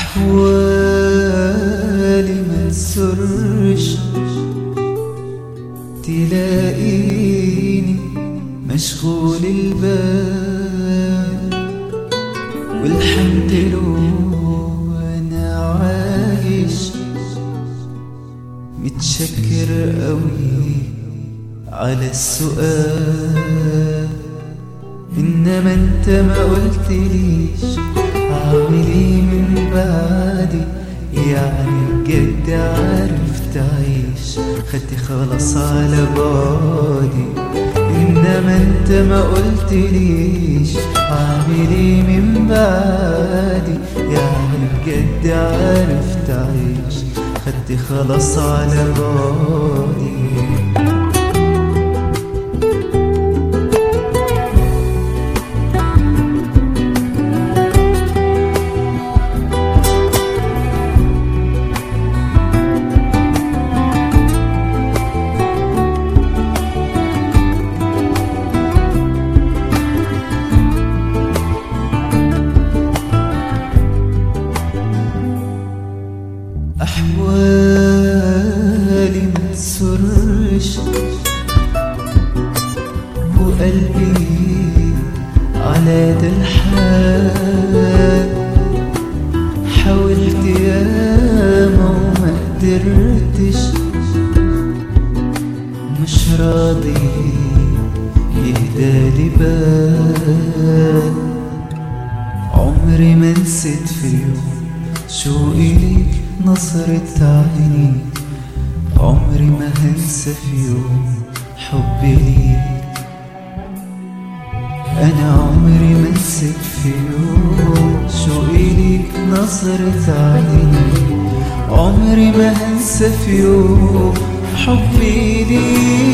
أحوالي ما تسرش تلاقيني مشغول البال والحمد لله أنا عايش متشكر قوي على السؤال إنما أنت ما قلتليش أعمل إيه من بعدي يعني بجد عارف تعيش خدت خلاص على بعدي إنما أنت ما قلتليش أعمل إيه من بعدي يعني بجد عارف تعيش خدت خلاص على بعدي أحوالي ما تسرش وقلبي على ده الحال حاولت ياما وما قدرتش مش راضي يهدالي بال عمري ما نسيت في يوم شوقي ليك نظرة عينيك عمري ما هنسى في يوم حبي ليك أنا عمري ما نسيت في يوم شوقي ليك نظرة عينيك عمري ما هنسى في يوم حبي ليك